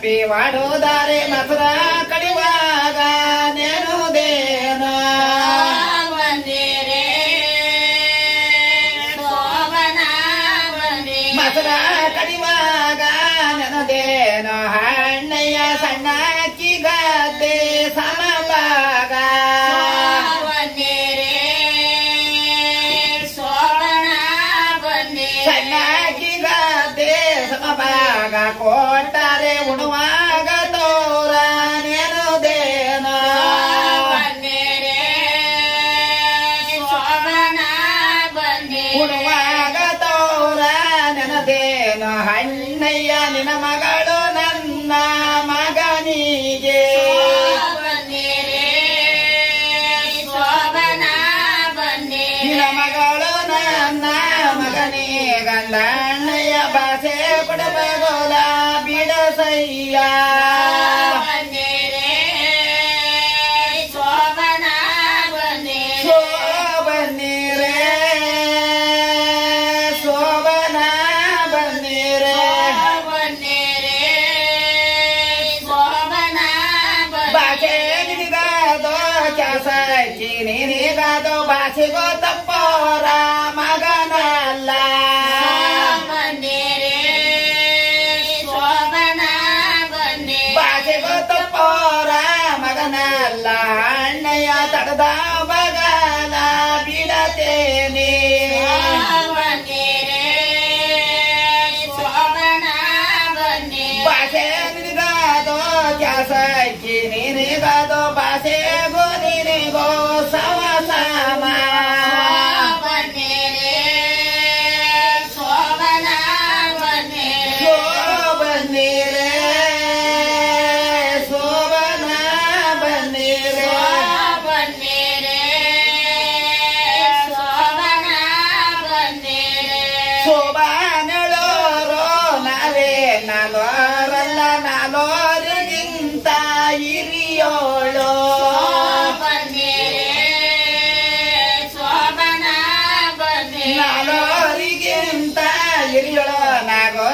ತಪ್ಪಿ ವಾಡೋದಾರೆ ಮಥುರ ಕಡಿವಾಗ ನೆನುದೇನ ಬಂದಿರೆ ಶೋಭನ ಬಂದಿರೆ ಮಥುರ ಕಡಿವಾಗ ನೆನದೇನ ಹಣ್ಣಯ್ಯ ಸಣ್ಣ ಗದ್ದೆ ಸಮಭಾಗ ಬಂದಿರೆ ಶೋಭನ ಬಂದಿರೆ ಸಣ್ಣಾಗಿ ಗದ್ದೆ ಸಮಭಾಗ ಕೊಟ್ಟಾರೆ ಉಣುವಾಗ ತೋರ ನೆನುದೇನ ಬಂದಿರೆ ಶೋಭನ ಬಂದಿರೆ ಉಣುವಾಗ ತೋರ ನೆನದೇನ ಹಣ್ಣಯ್ಯ ನಿನ್ನ ಮಗಳು ನನ್ನ ಮಗನಿಗೆ ಬಂದಿರೆ ಶೋಭನ ಬಂದಿರೆ ನಿನ್ನ ಮಗಳು ನನ್ನ ಮಗನೇ ಗಂಡಣ್ಣಯ್ಯ ಭಾಷೆ ಕೊಡಬೇಗೋಲ ಬಿಡಸಯ್ಯ ಬಂದಿರೆ ಶೋಭನ ಬಂದಿರೆ ಶೋಭನೀರೆ ಶೋಭನ ಬನ್ನೀರೆ ಬಂದಿರೆ ಶೋಭನ ಭಾಷೆ ನಿನಗಾದೋ ಕೆಲಸಕ್ಕೆ ನಿನಗಾದೋ ಭಾಷೆಗೋ ತಪ್ಪೋರ ಮಗನಲ್ಲ ಬಂದಿರೆ ಶೋಭನ ಬಂದಿರೆ ಭಾಷೆಗೋ ತಪ್ಪೋರ ಮಗನಲ್ಲ ಅಣ್ಣಯ್ಯ ತಡದ ಬಗಲ ಬಿಡತೇನೆ ಬಂದಿರೆ ಶೋಭನ ಬಂದಿರೆ ಭಾಷೆ ನಿನಗಾದೋ ಕೆಲಸಕ್ಕೆ ನಿನಗಾದೋ ಭಾಷೆಗೋ ನಿನಗೋ ಸಮ ಸಮ ಬಂದಿರೆ ಶೋಭನ ಬಂದಿರೆ ಶೋಭನೀರೆ ಶೋಭನ ಬನ್ನೀರೆ ಬಂದಿರೆ ಶೋಭನ ಬಂದಿರೆ ಶೋಭಾನಳೋರೋ ನಾವೇ ನಾಲ್ವರಲ್ಲ ನಾಲ್ವರಿಗಿಂತ ಹಿರಿಯೋಳು ಬಂದಿರೆ ಶೋಭನ ಬಂದಿರೆ ನಾಲ್ವರಿಗಿಂತ ಹಿರಿಯೋಳು ನಾಗೋ